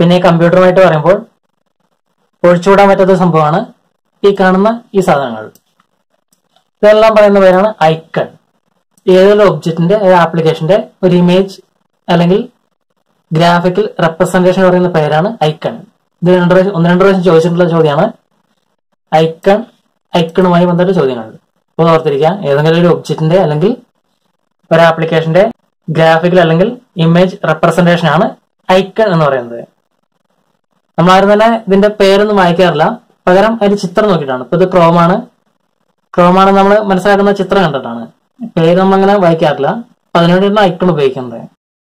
പിന്നെ കമ്പ്യൂട്ടറുമായിട്ട് പറയുമ്പോൾ ഒഴിച്ചുകൂടാൻ പറ്റാത്ത സംഭവമാണ് ഈ കാണുന്ന ഈ സാധനങ്ങൾ ഇതെല്ലാം പറയുന്ന പേരാണ് ഐക്കൺ ഏതൊരു ഒബ്ജക്റ്റിന്റെ ആപ്ലിക്കേഷന്റെ ഒരു ഇമേജ് അല്ലെങ്കിൽ ഗ്രാഫിക്കൽ റെപ്രസെന്റേഷൻ പറയുന്ന പേരാണ് ഐക്കൺ ഇത് രണ്ട് പ്രാവശ്യം ഒന്ന് രണ്ട് പ്രാവശ്യം ചോദിച്ചിട്ടുള്ള ചോദ്യമാണ് ഐക്കൺ ഐക്കണുമായി ബന്ധപ്പെട്ട ചോദ്യങ്ങൾ അപ്പോൾ ഓർത്തിരിക്കുക ഏതെങ്കിലും ഒരു ഒബ്ജക്റ്റിന്റെ അല്ലെങ്കിൽ ഒരു ആപ്ലിക്കേഷന്റെ ഗ്രാഫിക്കൽ അല്ലെങ്കിൽ ഇമേജ് റെപ്രസെന്റേഷൻ ആണ് ഐക്കൺ എന്ന് പറയുന്നത് നമ്മളാരും തന്നെ ഇതിന്റെ പേരൊന്നും വായിക്കാറില്ല പകരം അതിന്റെ ചിത്രം നോക്കിയിട്ടാണ് ഇപ്പൊ ഇത് ക്രോമാണ് ക്രോമാണ് നമ്മൾ മനസ്സിലാക്കുന്ന ചിത്രം കണ്ടിട്ടാണ് പേര് നമ്മളങ്ങനെ വായിക്കാറില്ല അപ്പൊ അതിനുവേണ്ടിയാണ് ഐക്കൺ ഉപയോഗിക്കുന്നത്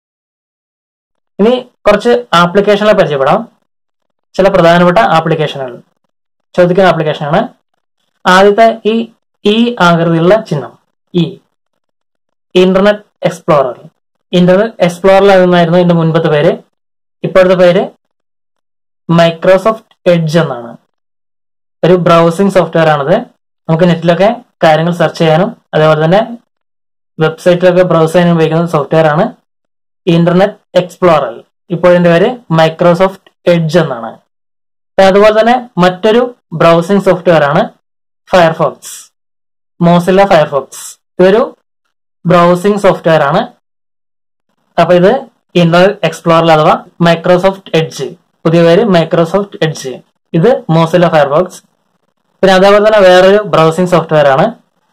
ഇനി കുറച്ച് ആപ്ലിക്കേഷനുകളെ പരിചയപ്പെടാം ചില പ്രധാനപ്പെട്ട ആപ്ലിക്കേഷനുകൾ ചോദിക്കുന്ന ആപ്ലിക്കേഷനാണ് ആദ്യത്തെ ഈ ഈ ആകൃതിയുള്ള ചിഹ്നം ഈ ഇന്റർനെറ്റ് എക്സ്പ്ലോറർ ഇന്റർനെറ്റ് എക്സ്പ്ലോററിലായിരുന്നായിരുന്നു ഇതിന്റെ മുൻപത്തെ പേര് ഇപ്പോഴത്തെ പേര് മൈക്രോസോഫ്റ്റ് എഡ്ജ് എന്നാണ് ഒരു ബ്രൗസിംഗ് സോഫ്റ്റ്വെയർ ആണിത് നമുക്ക് നെറ്റിലൊക്കെ കാര്യങ്ങൾ സെർച്ച് ചെയ്യാനും അതേപോലെ തന്നെ വെബ്സൈറ്റിലൊക്കെ ബ്രൗസ് ചെയ്യാനും ഉപയോഗിക്കുന്ന സോഫ്റ്റ്വെയർ ആണ് ഇന്റർനെറ്റ് എക്സ്പ്ലോറർ ഇപ്പോൾ ഇതിന്റെ പേര് മൈക്രോസോഫ്റ്റ് എഡ്ജ് എന്നാണ് അതുപോലെ തന്നെ മറ്റൊരു ബ്രൗസിംഗ് സോഫ്റ്റ്വെയർ ആണ് ഫയർഫോക്സ് മോസില്ല ഫയർഫോക്സ് ഇതൊരു ബ്രൗസിംഗ് സോഫ്റ്റ്വെയർ ആണ് അപ്പൊ ഇത് ഇന്റർനെറ്റ് എക്സ്പ്ലോറർ അഥവാ മൈക്രോസോഫ്റ്റ് എഡ്ജ് പുതിയ പേര് മൈക്രോസോഫ്റ്റ് എഡ്ജ് ഇത് മോസില്ല ഫയർഫോക്സ് പിന്നെ അതേപോലെ തന്നെ വേറൊരു ബ്രൗസിംഗ് സോഫ്റ്റ്വെയർ ആണ്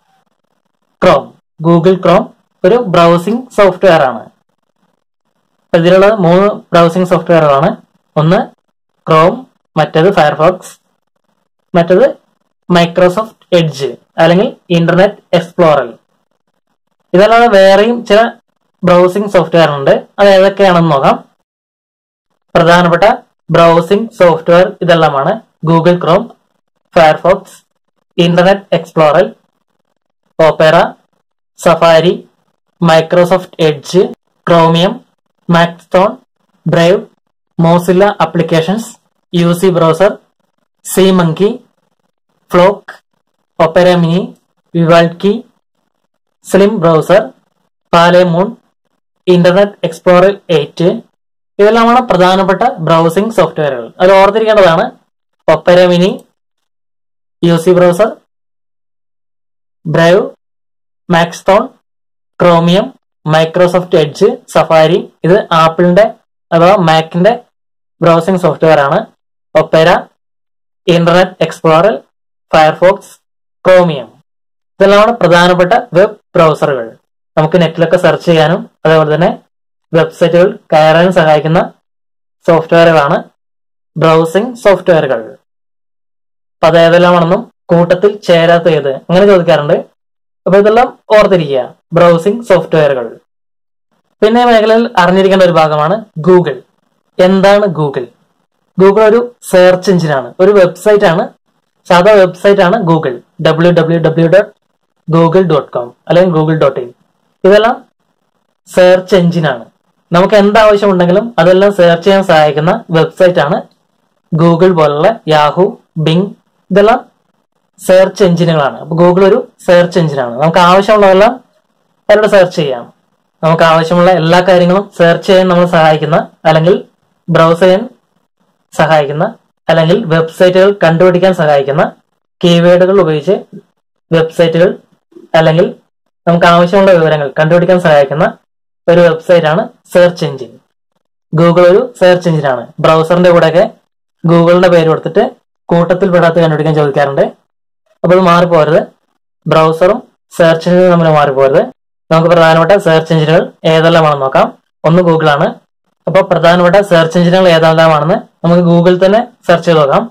ക്രോം ഗൂഗിൾ ക്രോം ഒരു ബ്രൗസിംഗ് സോഫ്റ്റ്വെയർ ആണ് അപ്പൊ ഇതിലുള്ളത് മൂന്ന് ബ്രൗസിംഗ് സോഫ്റ്റ്വെയറുകളാണ് ഒന്ന് ക്രോം മറ്റേത് ഫയർഫോക്സ് മറ്റേത് മൈക്രോസോഫ്റ്റ് എഡ്ജ് അല്ലെങ്കിൽ ഇന്റർനെറ്റ് എക്സ്പ്ലോറർ ഇതല്ലാതെ വേറെയും ചില ബ്രൗസിംഗ് സോഫ്റ്റ്വെയർ ഉണ്ട് അത് ഏതൊക്കെയാണെന്ന് നോക്കാം പ്രധാനപ്പെട്ട ബ്രൗസിംഗ് സോഫ്റ്റ്വെയർ ഇതെല്ലാമാണ് Google Chrome Firefox Internet Explorer Opera Safari Microsoft Edge Chromium Maxthon Brave Mozilla applications U C browser SeaMonkey Flock Opera Mini Vivaldi Slim browser Pale Moon Internet Explorer eight ഇതെല്ലാമാണ് പ്രധാനപ്പെട്ട ബ്രൗസിംഗ് സോഫ്റ്റ്വെയറുകൾ അത് ഓർത്തിരിക്കേണ്ടതാണ് Opera Mini U C browser Brave Maxthon Chromium Microsoft Edge Safari ഇത് ആപ്പിളിന്റെ അഥവാ മാക്കിന്റെ ബ്രൗസിംഗ് സോഫ്റ്റ്വെയർ ആണ് Opera Internet Explorer Firefox Chromium ഇതെല്ലാമാണ് പ്രധാനപ്പെട്ട വെബ് ബ്രൗസറുകൾ നമുക്ക് നെറ്റിലൊക്കെ സെർച്ച് ചെയ്യാനും അതേപോലെ തന്നെ വെബ്സൈറ്റുകൾ കയറാനും സഹായിക്കുന്ന സോഫ്റ്റ്വെയറുകളാണ് ബ്രൗസിംഗ് സോഫ്റ്റ്വെയറുകൾ അപ്പൊ അത് ഏതെല്ലാമാണെന്നും കൂട്ടത്തിൽ ചേരാത്ത ഏത് അങ്ങനെ ചോദിക്കാറുണ്ട് അപ്പൊ ഇതെല്ലാം ഓർത്തിരിക്കുക ബ്രൗസിംഗ് സോഫ്റ്റ്വെയറുകൾ പിന്നെ മേഖലയിൽ അറിഞ്ഞിരിക്കേണ്ട ഒരു ഭാഗമാണ് ഗൂഗിൾ എന്താണ് ഗൂഗിൾ ഗൂഗിൾ ഒരു സെർച്ച് എഞ്ചിനാണ് ഒരു വെബ്സൈറ്റ് ആണ് സാധാ വെബ്സൈറ്റ് ആണ് Google W W W dot Google dot com അല്ലെങ്കിൽ ഗൂഗിൾ ഡോട്ട് ഇൻ ഇതെല്ലാം സെർച്ച് എഞ്ചിനാണ് നമുക്ക് എന്താവശ്യമുണ്ടെങ്കിലും അതെല്ലാം സെർച്ച് ചെയ്യാൻ സഹായിക്കുന്ന വെബ്സൈറ്റ് ആണ് ഗൂഗിൾ പോലുള്ള യാഹു ബിങ് ഇതെല്ലാം സെർച്ച് എഞ്ചിനുകളാണ് അപ്പൊ ഗൂഗിൾ ഒരു സെർച്ച് എഞ്ചിനാണ് നമുക്ക് ആവശ്യമുള്ളതെല്ലാം അതിലൂടെ സെർച്ച് ചെയ്യാം നമുക്ക് ആവശ്യമുള്ള എല്ലാ കാര്യങ്ങളും സെർച്ച് ചെയ്യാൻ നമ്മൾ സഹായിക്കുന്ന അല്ലെങ്കിൽ ബ്രൗസ് ചെയ്യാൻ സഹായിക്കുന്ന അല്ലെങ്കിൽ വെബ്സൈറ്റുകൾ കണ്ടുപിടിക്കാൻ സഹായിക്കുന്ന കീവേഡുകൾ ഉപയോഗിച്ച് വെബ്സൈറ്റുകൾ അല്ലെങ്കിൽ നമുക്ക് ആവശ്യമുള്ള വിവരങ്ങൾ കണ്ടുപിടിക്കാൻ സഹായിക്കുന്ന ഒരു വെബ്സൈറ്റ് ആണ് സെർച്ച് എഞ്ചിൻ ഗൂഗിൾ ഒരു സെർച്ച് എഞ്ചിനാണ് ബ്രൗസറിന്റെ കൂടെയൊക്കെ ഗൂഗിളിന്റെ പേര് കൊടുത്തിട്ട് കൂട്ടത്തിൽ പെടാത്ത കണ്ടുപിടിക്കാൻ ചോദിക്കാറുണ്ട് അപ്പോൾ അത് മാറിപ്പോരുത് ബ്രൗസറും സെർച്ച് എഞ്ചിനും തമ്മിൽ മാറിപ്പോരുത് നമുക്ക് പ്രധാനപ്പെട്ട സെർച്ച് എഞ്ചിനുകൾ ഏതെല്ലാമാണെന്ന് നോക്കാം ഒന്ന് ഗൂഗിൾ ആണ് അപ്പോൾ പ്രധാനപ്പെട്ട സെർച്ച് എഞ്ചിനുകൾ ഏതെല്ലാമാണെന്ന് നമുക്ക് ഗൂഗിളിൽ തന്നെ സെർച്ച് ചെയ്ത് നോക്കാം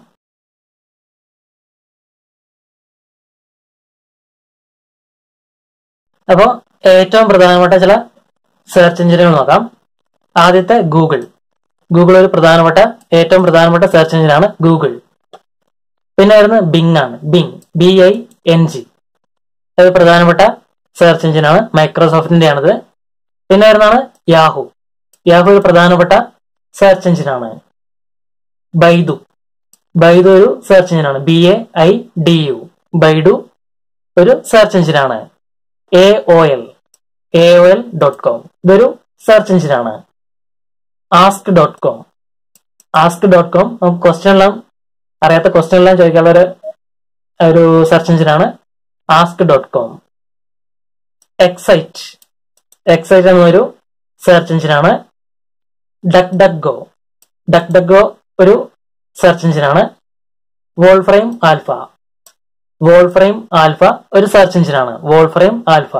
അപ്പോൾ ഏറ്റവും പ്രധാനപ്പെട്ട ചില സെർച്ച് എഞ്ചിനുകൾ നോക്കാം ആദ്യത്തെ ഗൂഗിൾ ഗൂഗിൾ ഒരു പ്രധാനപ്പെട്ട ഏറ്റവും പ്രധാനപ്പെട്ട സെർച്ച് എഞ്ചിനാണ് ഗൂഗിൾ പിന്നെ വരുന്നത് ബിങ് ആണ് Bing B I N G അത് പ്രധാനപ്പെട്ട സെർച്ച് എഞ്ചിനാണ് മൈക്രോസോഫ്റ്റിന്റെ ആണിത് പിന്നെ വരുന്നതാണ് യാഹു യാഹു ഒരു പ്രധാനപ്പെട്ട സെർച്ച് എഞ്ചിനാണ് ബൈദു ബൈദു ഒരു സെർച്ച് എഞ്ചിനാണ് B A I D U Baidu ഒരു സെർച്ച് എഞ്ചിനാണ് A O L A O L dot com ഇതൊരു സെർച്ച് എഞ്ചിനാണ് Ask dot com Ask dot com നമുക്ക് ക്വസ്റ്റ്യൻ എല്ലാം അറിയാത്ത ക്വസ്റ്റ്യൻ എല്ലാം ചോദിക്കാനുള്ള ഒരു ഒരു സെർച്ച് എഞ്ചിനാണ് Ask dot com Excite Excite എന്നൊരു സെർച്ച് എഞ്ചിനാണ് DuckDuckGo DuckDuckGo ഒരു സെർച്ച് എഞ്ചിനാണ് വോൾഫ്രെയിം ആൽഫ വോൾഫ്രെയിം ആൽഫ ഒരു സെർച്ച് എഞ്ചിനാണ് വോൾഫ്രെയിം ആൽഫ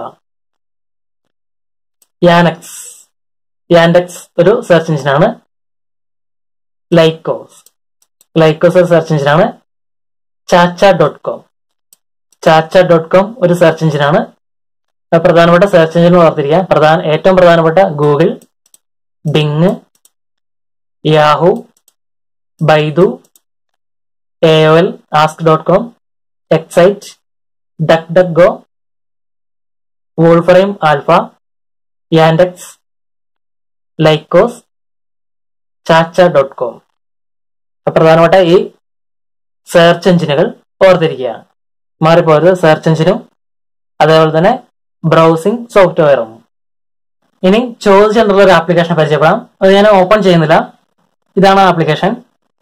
യാനക്സ് യാൻഡെക്സ് ഒരു സെർച്ച് എഞ്ചിനാണ് ലൈക്കോസ് ലൈക്കോസ് ഒരു സെർച്ച് എഞ്ചിനാണ് ChaCha dot com ChaCha dot com ഒരു സെർച്ച് എഞ്ചിനാണ് പ്രധാനപ്പെട്ട സെർച്ച് എഞ്ചിൻ ഓർത്തിരിക്കുക പ്രധാന ഏറ്റവും പ്രധാനപ്പെട്ട Google Bing Yahoo Baidu A O L Ask dot com Excite DuckDuckGo Wolfram Alpha Yandex Lycos ChaCha dot com പ്രധാനപ്പെട്ട ഈ സെർച്ച് എഞ്ചിനുകൾ ഓർത്തിരിക്കുക മാറിപ്പോയത് സെർച്ച് എഞ്ചിനും അതേപോലെ തന്നെ ബ്രൗസിംഗ് സോഫ്റ്റ്വെയറും ഇനി ചോദിച്ചിട്ടുള്ള ഒരു ആപ്ലിക്കേഷൻ പരിചയപ്പെടാം അത് ഞാൻ ഓപ്പൺ ചെയ്യുന്നില്ല ഇതാണ് ആപ്ലിക്കേഷൻ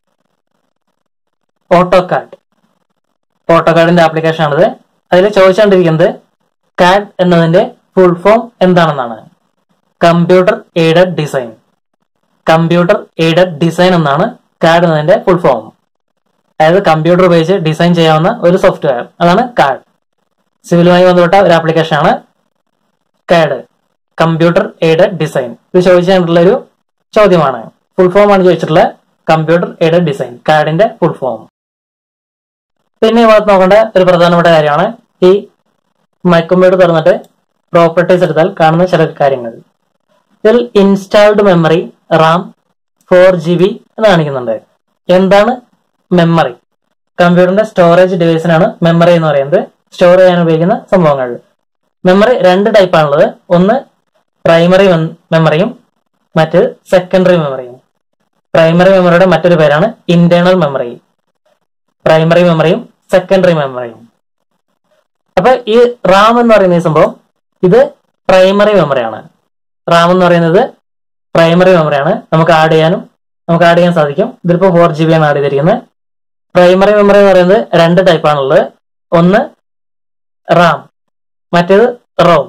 ഓട്ടോ കാർഡ് ഓട്ടോ കാർഡിന്റെ ആപ്ലിക്കേഷൻ ആണിത് അതിൽ ചോദിച്ചുകൊണ്ടിരിക്കുന്നത് കാഡ് എന്നതിന്റെ ഫുൾ ഫോം എന്താണെന്നാണ് computer aided design computer aided design എന്നാണ് കാഡ് എന്നതിന്റെ ഫുൾ ഫോം അതായത് കമ്പ്യൂട്ടർ ഉപയോഗിച്ച് ഡിസൈൻ ചെയ്യാവുന്ന ഒരു സോഫ്റ്റ്വെയർ അതാണ് കാഡ് സിവിലുമായി ബന്ധപ്പെട്ട ഒരു ആപ്ലിക്കേഷൻ ആണ് കാഡ് കമ്പ്യൂട്ടർ എയ്ഡഡ് ഡിസൈൻ ഇത് ചോദിച്ചിട്ടുള്ള ഒരു ചോദ്യമാണ് ഫുൾ ഫോം ആണ് ചോദിച്ചിട്ടുള്ളത് കമ്പ്യൂട്ടർ എയ്ഡഡ് ഡിസൈൻ കാഡിന്റെ ഫുൾ ഫോം പിന്നെ ഈ ഭാഗത്ത് നോക്കേണ്ട ഒരു പ്രധാനപ്പെട്ട കാര്യമാണ് ഈ മൈക്കമ്പ്യൂട്ടർ തുറന്നിട്ട് പ്രോപ്പർട്ടീസ് എടുത്താൽ കാണുന്ന ചില കാര്യങ്ങൾ ഇതിൽ installed memory RAM four G B എന്ന് കാണിക്കുന്നുണ്ട് എന്താണ് മെമ്മറി കമ്പ്യൂട്ടറിന്റെ സ്റ്റോറേജ് ഡിവൈസിനാണ് മെമ്മറി എന്ന് പറയുന്നത് സ്റ്റോർ ചെയ്യാൻ ഉപയോഗിക്കുന്ന സംഭവങ്ങൾ മെമ്മറി രണ്ട് ടൈപ്പാണുള്ളത് ഒന്ന് പ്രൈമറി മെമ്മറിയും മറ്റ് സെക്കൻഡറി മെമ്മറിയും പ്രൈമറി മെമ്മറിയുടെ മറ്റൊരു പേരാണ് ഇന്റേണൽ മെമ്മറി പ്രൈമറി മെമ്മറിയും സെക്കൻഡറി മെമ്മറിയും അപ്പൊ ഈ റാം എന്ന് പറയുന്ന ഈ സംഭവം ഇത് പ്രൈമറി മെമ്മറിയാണ് റാം എന്ന് പറയുന്നത് പ്രൈമറി മെമ്മറിയാണ് നമുക്ക് ആഡ് ചെയ്യാനും നമുക്ക് ആഡ് ചെയ്യാൻ സാധിക്കും ഇതിലിപ്പോ ഫോർ ജി ബി ആണ് ആഡ് ചെയ്തിരിക്കുന്നത് പ്രൈമറി മെമ്മറി എന്ന് പറയുന്നത് രണ്ട് ടൈപ്പാണുള്ളത് ഒന്ന് റാം മറ്റേത് റോം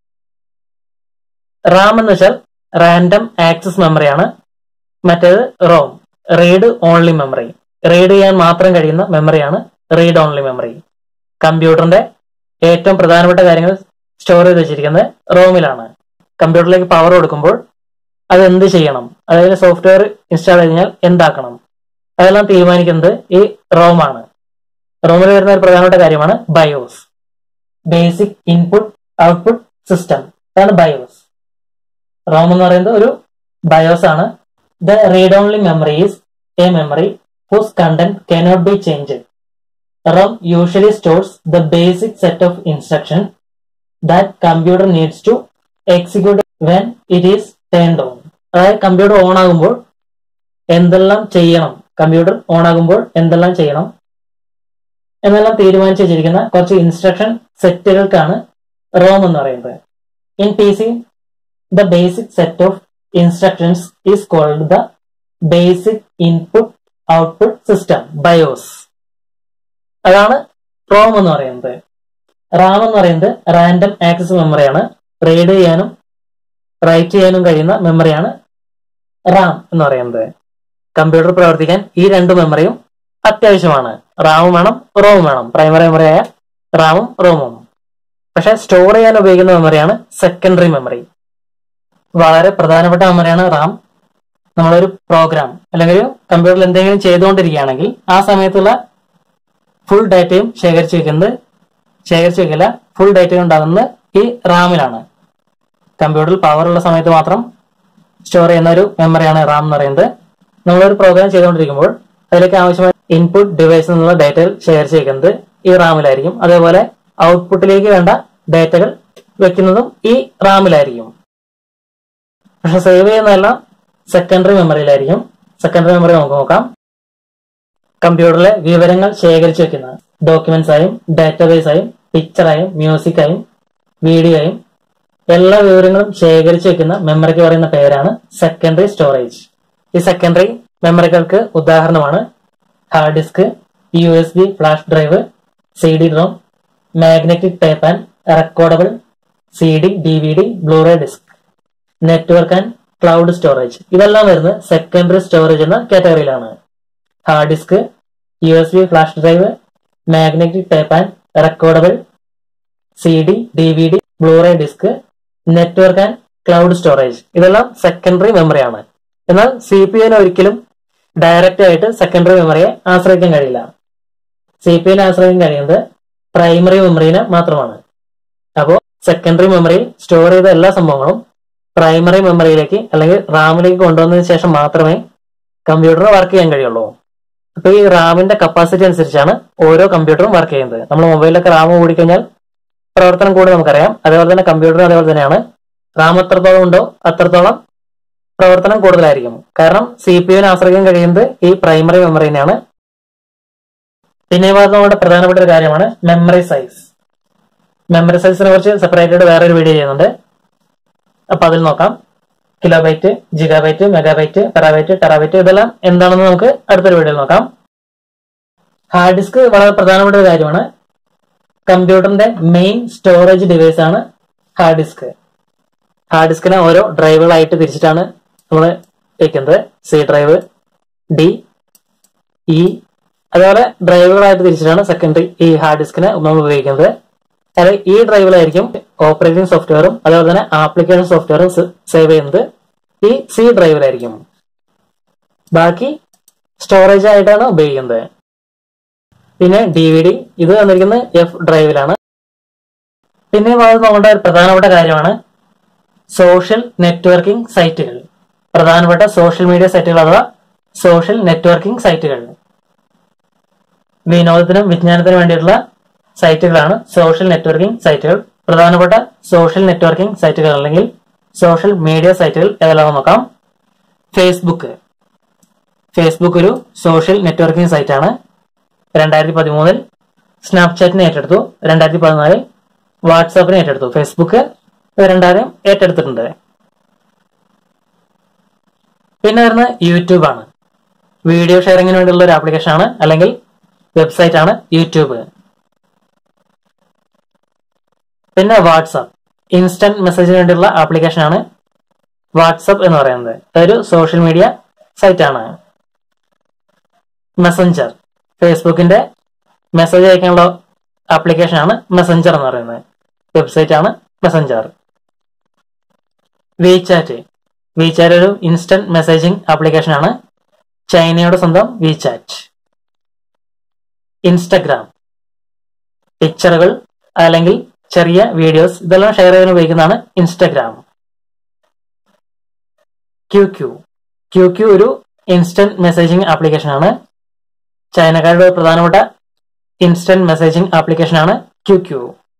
റാം എന്ന് വെച്ചാൽ റാൻഡം ആക്സസ് മെമ്മറിയാണ് മറ്റേത് ROM read only memory read ചെയ്യാൻ മാത്രം കഴിയുന്ന മെമ്മറിയാണ് റീഡ് ഓൺലി മെമ്മറി കമ്പ്യൂട്ടറിന്റെ ഏറ്റവും പ്രധാനപ്പെട്ട കാര്യങ്ങൾ സ്റ്റോർ ചെയ്ത് വെച്ചിരിക്കുന്നത് റോമിലാണ് കമ്പ്യൂട്ടറിലേക്ക് പവർ കൊടുക്കുമ്പോൾ അത് എന്ത് ചെയ്യണം അതായത് സോഫ്റ്റ്വെയർ ഇൻസ്റ്റാൾ ചെയ്ത് കഴിഞ്ഞാൽ എന്താക്കണം അതെല്ലാം തീരുമാനിക്കുന്നത് ഈ റോം ആണ് റോമിൽ വരുന്ന ഒരു പ്രധാനപ്പെട്ട കാര്യമാണ് BIOS basic input output system അതാണ് ബയോസ് റോം എന്ന് പറയുന്നത് ഒരു ബയോസ് ആണ് the read only memory is a memory whose content cannot be changed. ROM usually stores the basic set of instructions that computer needs to execute when it is turned on. അതായത് computer on ആകുമ്പോൾ എന്തെല്ലാം ചെയ്യണം computer on ആകുമ്പോൾ എന്തെല്ലാം ചെയ്യണം എന്നെല്ലാം തീരുമാനിച്ചു വെച്ചിരിക്കുന്ന കുറച്ച് ഇൻസ്ട്രക്ഷൻ സെറ്റുകൾക്കാണ് റോം എന്ന് പറയുന്നത് in P C the basic set of instructions is called the basic input output system BIOS അതാണ് റോം എന്ന് പറയുന്നത് റാം എന്ന് പറയുന്നത് റാൻഡം ആക്സസ് മെമ്മറിയാണ് റീഡ് ചെയ്യാനും റൈറ്റ് ചെയ്യാനും കഴിയുന്ന മെമ്മറിയാണ് റാം എന്ന് പറയുന്നത് കമ്പ്യൂട്ടർ പ്രവർത്തിക്കാൻ ഈ രണ്ട് മെമ്മറിയും അത്യാവശ്യമാണ് റാമും വേണം റോമും വേണം പ്രൈമറി മെമ്മറിയായ റാമും റോമും പക്ഷെ സ്റ്റോർ ചെയ്യാൻ ഉപയോഗിക്കുന്ന മെമ്മറിയാണ് സെക്കൻഡറി മെമ്മറി വളരെ പ്രധാനപ്പെട്ട മെമ്മറിയാണ് റാം നമ്മളൊരു പ്രോഗ്രാം അല്ലെങ്കിൽ ഒരു കമ്പ്യൂട്ടറിൽ എന്തെങ്കിലും ചെയ്തുകൊണ്ടിരിക്കുകയാണെങ്കിൽ ആ സമയത്തുള്ള ഫുൾ ഡാറ്റയും ശേഖരിച്ചു വെക്കുന്നത് ശേഖരിച്ചു വെക്കില്ല ഫുൾ ഡാറ്റയും ഉണ്ടാകുന്നത് ഈ റാമിലാണ് കമ്പ്യൂട്ടറിൽ പവർ ഉള്ള സമയത്ത് മാത്രം സ്റ്റോർ ചെയ്യുന്ന ഒരു മെമ്മറിയാണ് റാം എന്ന് പറയുന്നത് നമ്മളൊരു പ്രോഗ്രാം ചെയ്തുകൊണ്ടിരിക്കുമ്പോൾ അതിലേക്ക് ആവശ്യമായ ഇൻപുട്ട് ഡിവൈസിൽ നിന്നുള്ള ഡാറ്റകൾ ശേഖരിച്ചു വെക്കുന്നത് ഈ റാമിലായിരിക്കും അതേപോലെ ഔട്ട്പുട്ടിലേക്ക് വേണ്ട ഡാറ്റകൾ വെക്കുന്നതും ഈ റാമിലായിരിക്കും പക്ഷെ സേവ് ചെയ്യുന്നതെല്ലാം സെക്കൻഡറി മെമ്മറിയിലായിരിക്കും സെക്കൻഡറി മെമ്മറി നമുക്ക് നോക്കാം കമ്പ്യൂട്ടറിലെ വിവരങ്ങൾ ശേഖരിച്ചു വെക്കുന്ന ഡോക്യുമെന്റ്സ് ആയും ഡാറ്റാബേസ് ആയും പിക്ചറായും മ്യൂസിക് ആയും വീഡിയോ ആയും എല്ലാ വിവരങ്ങളും ശേഖരിച്ചു വെക്കുന്ന മെമ്മറിക്ക് പറയുന്ന പേരാണ് സെക്കൻഡറി സ്റ്റോറേജ് ഈ സെക്കൻഡറി മെമ്മറികൾക്ക് ഉദാഹരണമാണ് hard disk U S B flash drive C D ROM magnetic tape and recordable C D D V D Blu-ray disc network and cloud storage ഇതെല്ലാം വരുന്നത് സെക്കൻഡറി സ്റ്റോറേജ് എന്ന കാറ്റഗറിയിലാണ് hard disk U S B flash drive magnetic tape and recordable C D D V D Blu-ray disc network and cloud storage ഇതെല്ലാം secondary മെമ്മറിയാണ് എന്നാൽ C P യുവിന് ഒരിക്കലും direct ആയിട്ട് secondary മെമ്മറിയെ ആശ്രയിക്കാൻ കഴിയില്ല സി പി യുവിനെ ആശ്രയിക്കാൻ കഴിയുന്നത് പ്രൈമറി മെമ്മറിനെ മാത്രമാണ് അപ്പോൾ സെക്കൻഡറി മെമ്മറിയിൽ സ്റ്റോർ ചെയ്ത എല്ലാ സംഭവങ്ങളും പ്രൈമറി മെമ്മറിയിലേക്ക് അല്ലെങ്കിൽ റാമിലേക്ക് കൊണ്ടുവന്നതിന് ശേഷം മാത്രമേ കമ്പ്യൂട്ടർ വർക്ക് ചെയ്യാൻ കഴിയുള്ളൂ അപ്പൊ ഈ റാമിന്റെ കപ്പാസിറ്റി അനുസരിച്ചാണ് ഓരോ കമ്പ്യൂട്ടറും വർക്ക് ചെയ്യുന്നത് നമ്മൾ മൊബൈലിലൊക്കെ റാം കൂടിക്കഴിഞ്ഞാൽ പ്രവർത്തനം കൂടെ നമുക്കറിയാം അതേപോലെ തന്നെ കമ്പ്യൂട്ടറും അതേപോലെ തന്നെയാണ് റാം എത്രത്തോളം ഉണ്ടോ അത്രത്തോളം പ്രവർത്തനം കൂടുതലായിരിക്കും കാരണം സി പി യുവിനെ ആശ്രയിക്കാൻ കഴിയുന്നത് ഈ പ്രൈമറി മെമ്മറി തന്നെയാണ് പിന്നെ ഈ ഭാഗത്ത് നമ്മുടെ പ്രധാനപ്പെട്ട ഒരു കാര്യമാണ് മെമ്മറി സൈസ് മെമ്മറി സൈസിനെ കുറിച്ച് സെപ്പറേറ്റ് വേറെ ഒരു വീഡിയോ ചെയ്യുന്നുണ്ട് അപ്പൊ അതിൽ നോക്കാം kilobyte gigabyte megabyte terabyte terabyte ഇതെല്ലാം എന്താണെന്ന് നമുക്ക് അടുത്തൊരു വീഡിയോയിൽ നോക്കാം ഹാർഡ് ഡിസ്ക് വളരെ പ്രധാനപ്പെട്ട ഒരു കാര്യമാണ് കമ്പ്യൂട്ടറിന്റെ മെയിൻ സ്റ്റോറേജ് ഡിവൈസ് ആണ് ഹാർഡ് ഡിസ്ക് ഹാർഡ് ഡിസ്കിനെ ഓരോ ഡ്രൈവുകളായിട്ട് തിരിച്ചിട്ടാണ് നമ്മൾ വെക്കുന്നത് സി ഡ്രൈവ് ഡി ഇ അതേപോലെ ഡ്രൈവുകളായിട്ട് തിരിച്ചിട്ടാണ് സെക്കൻഡറി ഈ ഹാർഡ് ഡിസ്കിനെ നമ്മൾ ഉപയോഗിക്കുന്നത് അതായത് ഈ ഡ്രൈവിലായിരിക്കും ഓപ്പറേറ്റിംഗ് സോഫ്റ്റ്വെയറും അതേപോലെ തന്നെ ആപ്ലിക്കേഷൻ സോഫ്റ്റ്വെയറും സേവ് ചെയ്യുന്നത് ഈ സി ഡ്രൈവിലായിരിക്കും ബാക്കി സ്റ്റോറേജ് ആയിട്ടാണ് ഉപയോഗിക്കുന്നത് പിന്നെ ഡി വി ഡി ഇത് വന്നിരിക്കുന്നത് എഫ് ഡ്രൈവിലാണ് പിന്നെ അത് നമ്മുടെ ഒരു പ്രധാനപ്പെട്ട കാര്യമാണ് സോഷ്യൽ നെറ്റ്വർക്കിംഗ് സൈറ്റുകൾ പ്രധാനപ്പെട്ട സോഷ്യൽ മീഡിയ സൈറ്റുകൾ അഥവാ സോഷ്യൽ നെറ്റ്വർക്കിംഗ് സൈറ്റുകൾ വിനോദത്തിനും വിജ്ഞാനത്തിനും വേണ്ടിയിട്ടുള്ള സൈറ്റുകളാണ് സോഷ്യൽ നെറ്റ്വർക്കിംഗ് സൈറ്റുകൾ പ്രധാനപ്പെട്ട സോഷ്യൽ നെറ്റ്വർക്കിംഗ് സൈറ്റുകൾ അല്ലെങ്കിൽ സോഷ്യൽ മീഡിയ സൈറ്റുകൾ ഏതെല്ലാം നോക്കാം ഫേസ്ബുക്ക് ഫേസ്ബുക്ക് ഒരു സോഷ്യൽ നെറ്റ്വർക്കിംഗ് സൈറ്റാണ് രണ്ടായിരത്തി പതിമൂന്നിൽ സ്നാപ്ചാറ്റിനെ ഏറ്റെടുത്തു രണ്ടായിരത്തി പതിനാലിൽ വാട്സാപ്പിനെ ഏറ്റെടുത്തു ഫേസ്ബുക്ക് രണ്ടായിരം ഏറ്റെടുത്തിട്ടുണ്ട് പിന്നെ വരുന്നത് യൂട്യൂബ് ആണ് വീഡിയോ ഷെയറിങ്ങിന് വേണ്ടിയുള്ള ഒരു ആപ്ലിക്കേഷൻ ആണ് അല്ലെങ്കിൽ വെബ്സൈറ്റ് ആണ് യൂട്യൂബ് പിന്നെ വാട്സാപ്പ് ഇൻസ്റ്റന്റ് മെസ്സേജിന് വേണ്ടിയുള്ള ആപ്ലിക്കേഷൻ ആണ് വാട്സപ്പ് എന്ന് പറയുന്നത് അതൊരു സോഷ്യൽ മീഡിയ സൈറ്റ് ആണ് മെസ്സഞ്ചർ ഫേസ്ബുക്കിന്റെ മെസ്സേജ് അയക്കാനുള്ള ആപ്ലിക്കേഷൻ ആണ് മെസ്സഞ്ചർ എന്ന് പറയുന്നത് വെബ്സൈറ്റ് ആണ് മെസ്സഞ്ചർ വിചാറ്റ് വിചാറ്റ് ഒരു ഇൻസ്റ്റന്റ് മെസ്സേജിംഗ് ആപ്ലിക്കേഷൻ ആണ് ചൈനയുടെ സ്വന്തം വിചാറ്റ് ഇൻസ്റ്റഗ്രാം പിക്ചറുകൾ അല്ലെങ്കിൽ ചെറിയ വീഡിയോസ് ഇതെല്ലാം ഷെയർ ചെയ്യാൻ ഉപയോഗിക്കുന്നതാണ് Instagram Q Q Q Q ഒരു ഇൻസ്റ്റന്റ് മെസ്സേജിംഗ് ആപ്ലിക്കേഷൻ ആണ് ചൈനക്കാരുടെ ഒരു പ്രധാനപ്പെട്ട ഇൻസ്റ്റന്റ് മെസ്സേജിംഗ് ആപ്ലിക്കേഷൻ ആണ് ക്യൂ ക്യൂ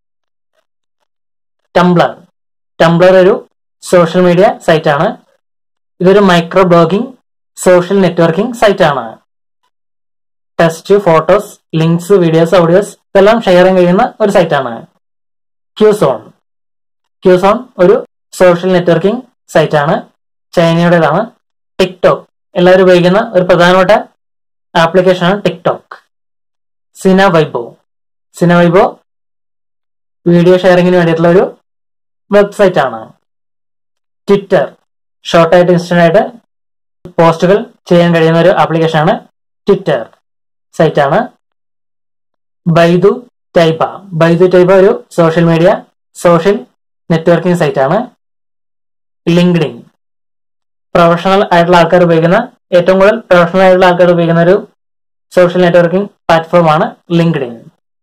ടംബ്ലർ ടംബ്ലർ ഒരു സോഷ്യൽ മീഡിയ സൈറ്റ് ആണ് ഇതൊരു micro blogging social networking site ആണ് text photos links videos audios ഇതെല്ലാം ഷെയർ ചെയ്യാൻ കഴിയുന്ന ഒരു സൈറ്റ് ആണ് ക്യൂസോൺ ക്യൂസോൺ ഒരു സോഷ്യൽ നെറ്റ്വർക്കിംഗ് സൈറ്റ് ആണ് ചൈനയുടേതാണ് ടിക്ടോക്ക് എല്ലാവരും ഉപയോഗിക്കുന്ന ഒരു പ്രധാനപ്പെട്ട ആപ്ലിക്കേഷൻ ആണ് ടിക്ടോക്ക് സിന വൈബോ സിന വൈബോ വീഡിയോ ഷെയറിങ്ങിന് വേണ്ടിയിട്ടുള്ള ഒരു വെബ്സൈറ്റ് ആണ് ട്വിറ്റർ ഷോർട്ടായിട്ട് ഇൻസ്റ്റന്റ് ആയിട്ട് പോസ്റ്റുകൾ ചെയ്യാൻ കഴിയുന്ന ഒരു ആപ്ലിക്കേഷൻ ആണ് ട്വിറ്റർ സൈറ്റ് ആണ് ബൈദു ടൈബ ബൈദു ടൈബ ഒരു social media social networking site ആണ് ലിങ്ക്ഡിൻ പ്രൊഫഷണൽ ആയിട്ടുള്ള ആൾക്കാർ ഉപയോഗിക്കുന്ന ഏറ്റവും കൂടുതൽ പ്രൊഫഷണൽ ആയിട്ടുള്ള ആൾക്കാർ ഉപയോഗിക്കുന്ന ഒരു സോഷ്യൽ നെറ്റ്വർക്കിംഗ് പ്ലാറ്റ്ഫോം ആണ് ലിങ്ക്ഡിൻ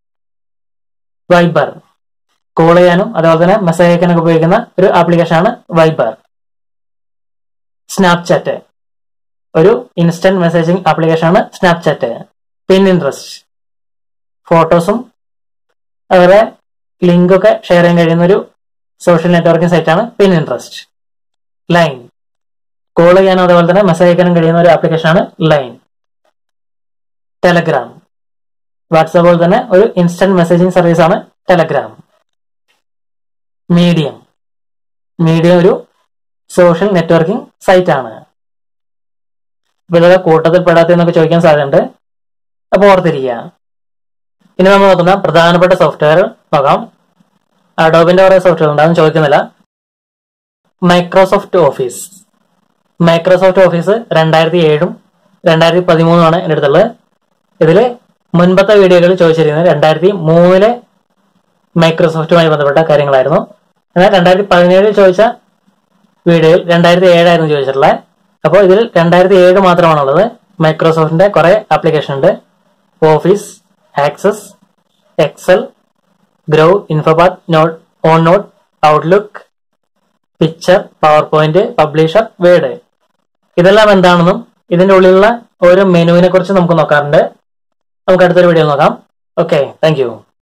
വൈബർ കോൾ ചെയ്യാനും അതുപോലെ തന്നെ മെസ്സേജ് അയക്കാനൊക്കെ ഉപയോഗിക്കുന്ന ഒരു ആപ്ലിക്കേഷൻ ആണ് വൈബർ സ്നാപ്ചാറ്റ് ഒരു ഇൻസ്റ്റന്റ് മെസ്സേജിംഗ് ആപ്ലിക്കേഷൻ ആണ് സ്നാപ്ചാറ്റ് പിൻ ഇൻട്രസ്റ്റ് ഫോട്ടോസും അതുപോലെ ലിങ്കൊക്കെ ഷെയർ ചെയ്യാൻ കഴിയുന്ന ഒരു സോഷ്യൽ നെറ്റ്വർക്കിംഗ് സൈറ്റാണ് പിൻ ഇൻട്രസ്റ്റ് ലൈൻ കോൾ ചെയ്യാനും അതുപോലെ തന്നെ മെസ്സേജ് അയക്കാനും കഴിയുന്ന ഒരു ആപ്ലിക്കേഷൻ ആണ് ലൈൻ ടെലഗ്രാം വാട്സാപ്പ് പോലെ തന്നെ ഒരു ഇൻസ്റ്റന്റ് മെസ്സേജിംഗ് സർവീസ് ആണ് ടെലഗ്രാം മീഡിയം മീഡിയം ഒരു സോഷ്യൽ നെറ്റ്വർക്കിംഗ് സൈറ്റ് ആണ് ഇതൊക്കെ കൂട്ടത്തിൽ പെടാത്തെന്നൊക്കെ ചോദിക്കാൻ സാധ്യതയുണ്ട് അപ്പോൾ ഓർത്തിരിക്കുക ഇനി നമ്മൾ നോക്കുന്ന പ്രധാനപ്പെട്ട സോഫ്റ്റ്വെയർ നോക്കാം അഡോബിന്റെ കുറെ സോഫ്റ്റ്വെയർ ഉണ്ടാകും ചോദിക്കുന്നില്ല മൈക്രോസോഫ്റ്റ് ഓഫീസ് മൈക്രോസോഫ്റ്റ് ഓഫീസ് രണ്ടായിരത്തി ഏഴും രണ്ടായിരത്തി പതിമൂന്നുമാണ് എൻ്റെ അടുത്തുള്ളത് ഇതിൽ മുൻപത്തെ വീഡിയോകളിൽ ചോദിച്ചിരിക്കുന്നത് രണ്ടായിരത്തി മൂന്നിലെ മൈക്രോസോഫ്റ്റുമായി ബന്ധപ്പെട്ട കാര്യങ്ങളായിരുന്നു എന്നാൽ രണ്ടായിരത്തി പതിനേഴിൽ ചോദിച്ച വീഡിയോയിൽ രണ്ടായിരത്തി ഏഴായിരുന്നു ചോദിച്ചിട്ടുള്ളത് അപ്പോൾ ഇതിൽ രണ്ടായിരത്തി ഏഴ് മാത്രമാണുള്ളത് മൈക്രോസോഫ്റ്റിന്റെ കുറെ ആപ്ലിക്കേഷൻ ഉണ്ട് Office Access Excel Groove InfoPath note OneNote Outlook picture PowerPoint Publisher Word ഇതെല്ലാം എന്താണെന്നും ഇതിന്റെ ഉള്ളിലുള്ള ഓരോ മെനുവിനെ കുറിച്ച് നമുക്ക് നോക്കാറുണ്ട് നമുക്ക് അടുത്തൊരു വീഡിയോ നോക്കാം ഓക്കെ താങ്ക് യു